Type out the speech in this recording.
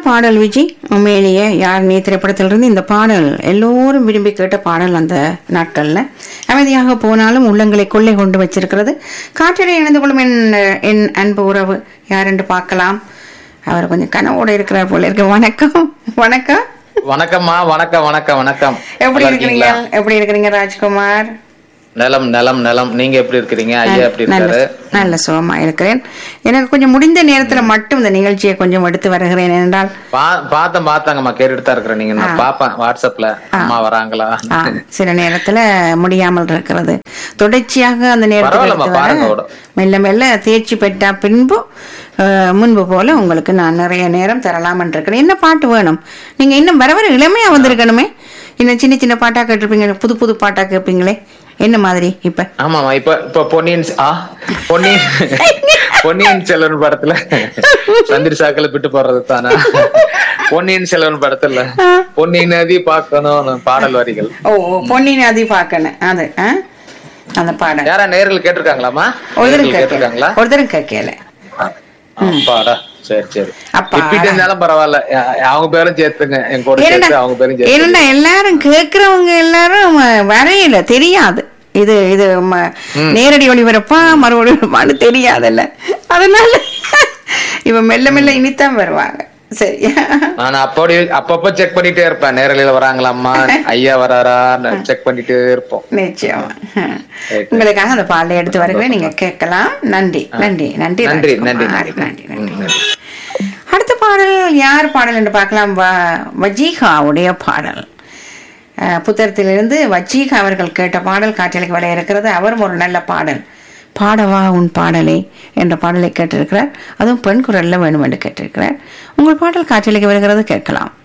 பாடல் விஜி உண்மையிலேயே யார் நீ திரைப்படத்திலிருந்து இந்த பாடல் எல்லோரும் விரும்பி கேட்ட பாடல் அந்த நாட்கள்ல அமைதியாக போனாலும் உள்ளங்களை கொள்ளை கொண்டு வச்சிருக்கிறது காற்றிலே இணைந்து கொள்ளும் என் என் அன்பு உறவு யார் என்று பார்க்கலாம் அவர் கொஞ்சம் கனவோட இருக்கிறார் போல இருக்கு வணக்கம் வணக்கம் வணக்கம்மா வணக்கம் வணக்கம் வணக்கம் எப்படி நல்லா இருக்கிறீங்க இருக்கீங்களா? எப்படி இருக்கிறீங்க ராஜ்குமார் நலம் நலம் நலம் நீங்க எப்படி இருக்கிறீங்க ஐயா எப்படி நல்ல இருக்காரு நல்ல சுகமா இருக்கிறேன் எனக்கு கொஞ்சம் முடிந்த நேரத்துல மட்டும் இந்த நிகழ்ச்சியை கொஞ்சம் எடுத்து வருகிறேன் என்றால் பா- பார்த்தேன் பார்த்தாங்கம்மா கேட்டுட்டு தான் இருக்கிறேன் நீங்க நான் பாப்பேன் வாட்ஸ்அப்ல அம்மா வராங்களா ஆ, சில நேரத்துல முடியாமல் இருக்கிறது தொடர்ச்சியாக அந்த நேரத்துக்கு பரவாயில்லம்மா, எடுத்து வர பாருங்க கூட. மெல்ல மெல்ல தேர்ச்சி பெற்ற பின்பு அஹ், முன்பு போல உங்களுக்கு நான் நிறைய நேரம் தரலாம் இருக்கிறேன் என்ன பாட்டு வேணும் நீங்க இன்னும் வர வர இளமையா வந்திருக்கணுமே இன்னும் சின்ன சின்ன பாட்டா கேட்டிருப்பீங்க புது புது பாட்டா கேட்பீங்களே என்ன மாதிரி இப்ப ஆமாமா இப்ப இப்ப பொன்னியின் செ- ஆ பொன்னியின் பொன்னியின் செல்வன் படத்துல சந்திர சாக்கல விட்டு போறது தானே பொன்னியின் செல்வன் படத்துல பொன்னியின் நதி பார்க்கணும் பாடல் வரிகள் ஓ ஓ, பொன்னி நதி பார்க்கணும் அது ஆ? அந்த பாடல் யாரா நேர்கள் கேட்டிருக்காங்களாமா ஒருத்தரும் நேயர்கள் கேட்கல கேட்டிருக்காங்களா ஒருத்தரும் கேட்கல அப்பாடா சரி சரி அப்பா. ரிப்பீட் இருந்தாலும் பரவாயில்ல அ- அவங்க பேரும் சேர்த்துங்க என் கூட சேர்த்து அவங்க பேரும் சேர்த்து ஏன்னா எல்லாரும் கேக்குறவங்க எல்லாரும் அஹ், வரையில தெரியாது இது இது ம- நேரடி ஒளிபரப்பா மறு ஒளிபரப்பான்னு தெரியாதுல்ல அதனால இவன் மெல்ல மெல்ல இனித்தான் வருவாங்க சரியா நான் அப்படி அப்பப்ப செக் பண்ணிட்டே இருப்பேன் நேரலையில வராங்களாம்மா ஐயா வராரா செக் பண்ணிட்டே இருப்போம் நிச்சயமா உங்களுக்காக அந்த பாடலை எடுத்து வருகிறேன் நீங்க கேட்கலாம் நன்றி நன்றி நன்றி நன்றி நன்றி ராஜ்குமார். நன்றி நன்றி நன்றி ம், நன்றி அடுத்த பாடல் யார் பாடல் என்று பார்க்கலாம் வ- வஜீகாவுடைய பாடல் அஹ், புத்தகத்திலிருந்து வஜீகா அவர்கள் கேட்ட பாடல் காற்றலுக்கு வர இருக்கிறது அவரும் ஒரு நல்ல பாடல் பாடவா உன் பாடலே என்ற பாடலை கேட்டிருக்கிறார் அதுவும் பெண் குரல்ல வேணும் என்று கேட்டிருக்கிறார் உங்கள் பாடல் காற்றலுக்கு வருகிறது கேட்கலாம்